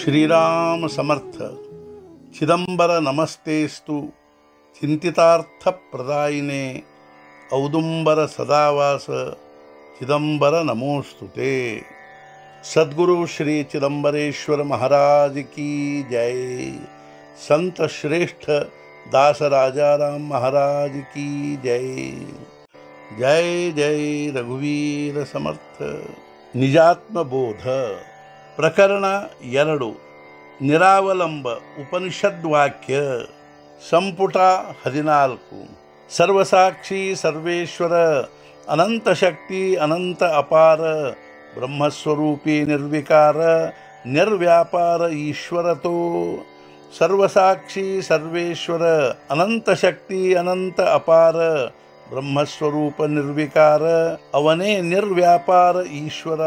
ಶ್ರೀರಾಮ ಸಮರ್ಥ ಚಿದಂಬರ ನಮಸ್ತೇಸ್ತು ಚಿಂತಿತಾರ್ಥ ಪ್ರದಾಯಿನೇ ಔದುಂಬರ ಸದಾವಾಸ ಚಿದಂಬರ ನಮೋಸ್ತುತೆ सदगुरु श्री चिदम्बरेश्वर महाराज की जय संत श्रेष्ठ दास राजाराम महाराज की जय जय जय ರಘುವೀರ ಸಮರ್ಥ ನಿಜಾತ್ಮ ಬೋಧ ಪ್ರಕರಣ ಎರಡು ನಿರಾವಲಂಬ ಉಪನಿಷದ್ ವಾಕ್ಯ ಸಂಪುಟ ಹದಿನಾಲ್ಕು ಸರ್ವಸಾಕ್ಷಿ ಸರ್ವೇಶ್ವರ ಅನಂತ ಶಕ್ತಿ ಅನಂತ ಅಪಾರ ಬ್ರಹ್ಮಸ್ವರೂಪಿ ನಿರ್ವಿಕಾರ ನಿರ್ವ್ಯಾಪಾರ ಈಶ್ವರತೋ ಸರ್ವಸಾಕ್ಷಿ ಸರ್ವೇಶ್ವರ ಅನಂತ ಶಕ್ತಿ ಅನಂತ ಅಪಾರ ಬ್ರಹ್ಮಸ್ವರೂಪ ನಿರ್ವಿಕಾರ ಅವನೇ ನಿರ್ವ್ಯಾಪಾರ ಈಶ್ವರ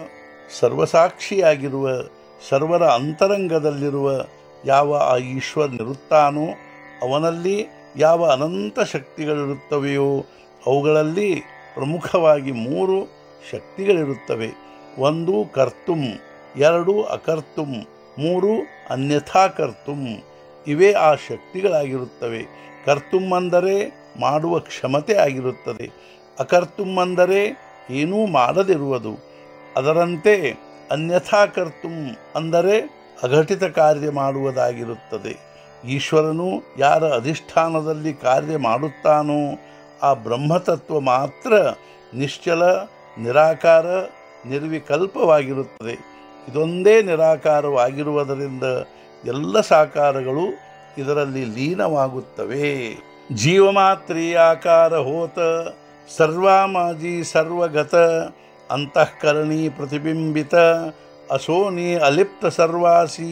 ಸರ್ವಸಾಕ್ಷಿಯಾಗಿರುವ ಸರ್ವರ ಅಂತರಂಗದಲ್ಲಿರುವ ಯಾವ ಆ ಈಶ್ವರನಿರುತ್ತಾನೋ ಅವನಲ್ಲಿ ಯಾವ ಅನಂತ ಶಕ್ತಿಗಳಿರುತ್ತವೆಯೋ ಅವುಗಳಲ್ಲಿ ಪ್ರಮುಖವಾಗಿ ಮೂರು ಶಕ್ತಿಗಳಿರುತ್ತವೆ ಒಂದು ಕರ್ತುಂ ಎರಡು ಅಕರ್ತುಂ ಮೂರು ಅನ್ಯಥಾ ಕರ್ತುಂ ಇವೇ ಆ ಶಕ್ತಿಗಳಾಗಿರುತ್ತವೆ ಕರ್ತುಂ ಅಂದರೆ ಮಾಡುವ ಕ್ಷಮತೆ ಆಗಿರುತ್ತದೆ ಅಕರ್ತುಂ ಅಂದರೆ ಏನೂ ಮಾಡದಿರುವುದು ಅದರಂತೆ ಅನ್ಯಥಾ ಕರ್ತುಂ ಅಂದರೆ ಅಘಟಿತ ಕಾರ್ಯ ಮಾಡುವುದಾಗಿರುತ್ತದೆ ಈಶ್ವರನು ಯಾರ ಅಧಿಷ್ಠಾನದಲ್ಲಿ ಕಾರ್ಯ ಮಾಡುತ್ತಾನೋ ಆ ಬ್ರಹ್ಮತತ್ವ ಮಾತ್ರ ನಿಶ್ಚಲ ನಿರಾಕಾರ ನಿರ್ವಿಕಲ್ಪವಾಗಿರುತ್ತದೆ ಇದೊಂದೇ ನಿರಾಕಾರವಾಗಿರುವುದರಿಂದ ಎಲ್ಲ ಸಾಕಾರಗಳು ಇದರಲ್ಲಿ ಲೀನವಾಗುತ್ತವೆ ಜೀವಮಾತ್ರಿ ಆಕಾರ ಹೋತ ಸರ್ವಾಮಾಜಿ ಸರ್ವಗತ ಅಂತಃಕರಣಿ ಪ್ರತಿಬಿಂಬಿತ ಅಸೋನಿ ಅಲಿಪ್ತ ಸರ್ವಾಸಿ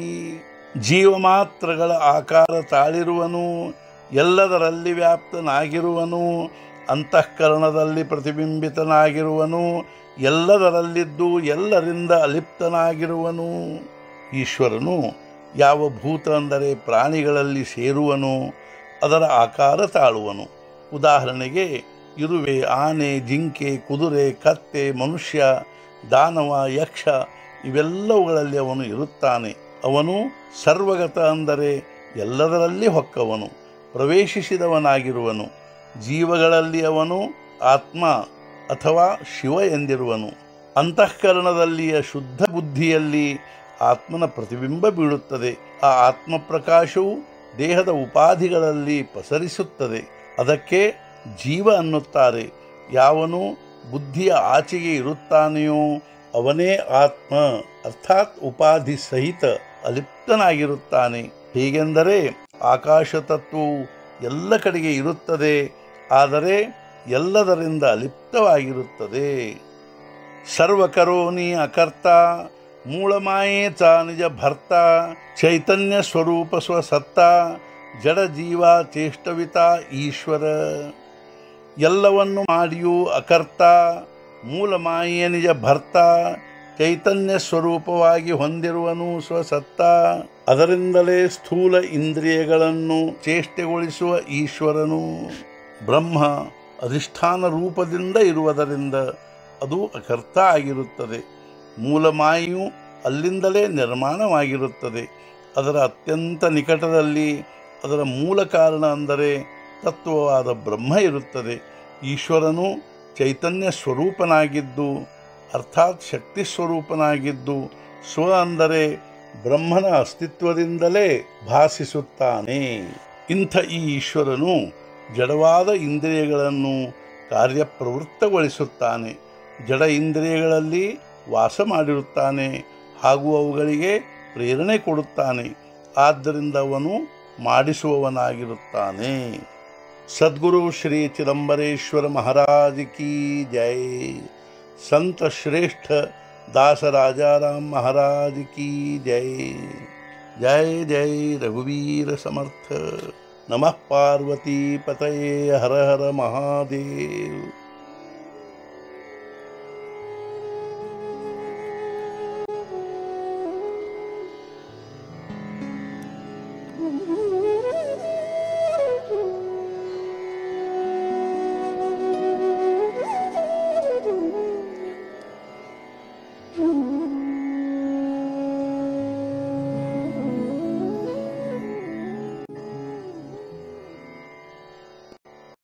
ಜೀವಮಾತ್ರಗಳ ಆಕಾರ ತಾಳಿರುವನು ಎಲ್ಲದರಲ್ಲಿ ವ್ಯಾಪ್ತನಾಗಿರುವನು ಅಂತಃಕರಣದಲ್ಲಿ ಪ್ರತಿಬಿಂಬಿತನಾಗಿರುವನು ಎಲ್ಲದರಲ್ಲಿದ್ದು ಎಲ್ಲರಿಂದ ಅಲಿಪ್ತನಾಗಿರುವನು ಈಶ್ವರನು ಯಾವ ಭೂತ ಅಂದರೆ ಪ್ರಾಣಿಗಳಲ್ಲಿ ಸೇರುವನು ಅದರ ಆಕಾರ ತಾಳುವನು ಉದಾಹರಣೆಗೆ ಇರುವೆ ಆನೆ ಜಿಂಕೆ ಕುದುರೆ ಕತ್ತೆ ಮನುಷ್ಯ ದಾನವ ಯಕ್ಷ ಇವೆಲ್ಲವುಗಳಲ್ಲಿ ಅವನು ಇರುತ್ತಾನೆ ಅವನು ಸರ್ವಗತ ಅಂದರೆ ಎಲ್ಲದರಲ್ಲಿ ಹೊಕ್ಕವನು ಪ್ರವೇಶಿಸಿದವನಾಗಿರುವನು ಜೀವಗಳಲ್ಲಿ ಅವನು ಆತ್ಮ ಅಥವಾ ಶಿವ ಎಂದಿರುವನು ಅಂತಃಕರಣದಲ್ಲಿಯ ಶುದ್ಧ ಬುದ್ಧಿಯಲ್ಲಿ ಆತ್ಮನ ಪ್ರತಿಬಿಂಬ ಬೀಳುತ್ತದೆ ಆ ಆತ್ಮ ಪ್ರಕಾಶವು ದೇಹದ ಉಪಾಧಿಗಳಲ್ಲಿ ಪಸರಿಸುತ್ತದೆ ಅದಕ್ಕೆ ಜೀವ ಅನ್ನುತ್ತಾರೆ ಯಾವನು ಬುದ್ಧಿಯ ಆಚೆಗೆ ಇರುತ್ತಾನೆಯೋ ಅವನೇ ಆತ್ಮ ಅರ್ಥಾತ್ ಉಪಾಧಿ ಸಹಿತ ಅಲಿಪ್ತನಾಗಿರುತ್ತಾನೆ ಹೀಗೆಂದರೆ ಆಕಾಶ ತತ್ವವು ಎಲ್ಲ ಕಡೆಗೆ ಇರುತ್ತದೆ ಆದರೆ ಎಲ್ಲದರಿಂದ ಅಲಿಪ್ತವಾಗಿರುತ್ತದೆ ಸರ್ವಕರೋನಿ ಅಕರ್ತ ಮೂಲಮಾಯೇ ಚ ನಿಜ ಭರ್ತ ಚೈತನ್ಯ ಸ್ವರೂಪ ಸ್ವಸತ್ತ ಜಡ ಜೀವ ಚೇಷ್ಟವಿತ ಈಶ್ವರ ಎಲ್ಲವನ್ನು ಮಾಡಿಯೂ ಅಕರ್ತ ಮೂಲಮಾಯೆಯ ನಿಜ ಭರ್ತ ಚೈತನ್ಯ ಸ್ವರೂಪವಾಗಿ ಹೊಂದಿರುವನು ಸ್ವಸತ್ತ ಅದರಿಂದಲೇ ಸ್ಥೂಲ ಇಂದ್ರಿಯಗಳನ್ನು ಚೇಷ್ಟೆಗೊಳಿಸುವ ಈಶ್ವರನು ಬ್ರಹ್ಮ ಅಧಿಷ್ಠಾನ ರೂಪದಿಂದ ಇರುವುದರಿಂದ ಅದು ಅಕರ್ತ ಆಗಿರುತ್ತದೆ ಮೂಲಮಾಯು ಅಲ್ಲಿಂದಲೇ ನಿರ್ಮಾಣವಾಗಿರುತ್ತದೆ ಅದರ ಅತ್ಯಂತ ನಿಕಟದಲ್ಲಿ ಅದರ ಮೂಲ ಕಾರಣ ಅಂದರೆ ತತ್ವವಾದ ಬ್ರಹ್ಮ ಇರುತ್ತದೆ ಈಶ್ವರನು ಚೈತನ್ಯ ಸ್ವರೂಪನಾಗಿದ್ದು ಅರ್ಥಾತ್ ಶಕ್ತಿ ಸ್ವರೂಪನಾಗಿದ್ದು ಸ್ವ ಅಂದರೆ ಬ್ರಹ್ಮನ ಅಸ್ತಿತ್ವದಿಂದಲೇ ಭಾಸಿಸುತ್ತಾನೆ ಇಂಥ ಈ ಈಶ್ವರನು ಜಡವಾದ ಇಂದ್ರಿಯಗಳನ್ನು ಕಾರ್ಯಪ್ರವೃತ್ತಗೊಳಿಸುತ್ತಾನೆ ಜಡ ಇಂದ್ರಿಯಗಳಲ್ಲಿ ವಾಸ ಮಾಡಿರುತ್ತಾನೆ ಹಾಗೂ ಅವುಗಳಿಗೆ ಪ್ರೇರಣೆ ಕೊಡುತ್ತಾನೆ ಆದ್ದರಿಂದ ಅವನು ಮಾಡಿಸುವವನಾಗಿರುತ್ತಾನೆ ಸದ್ಗುರು ಶ್ರೀ ಚಿದಂಬರೇಶ್ವರ ಮಹಾರಾಜ್ ಕಿ ಜೈ ಸಂತ ಶ್ರೇಷ್ಠ दास राजा राम महाराज की जय जय जय रघुवीर समर्थ नमः पार्वती पतये हर हर महादेव Mm-hmm.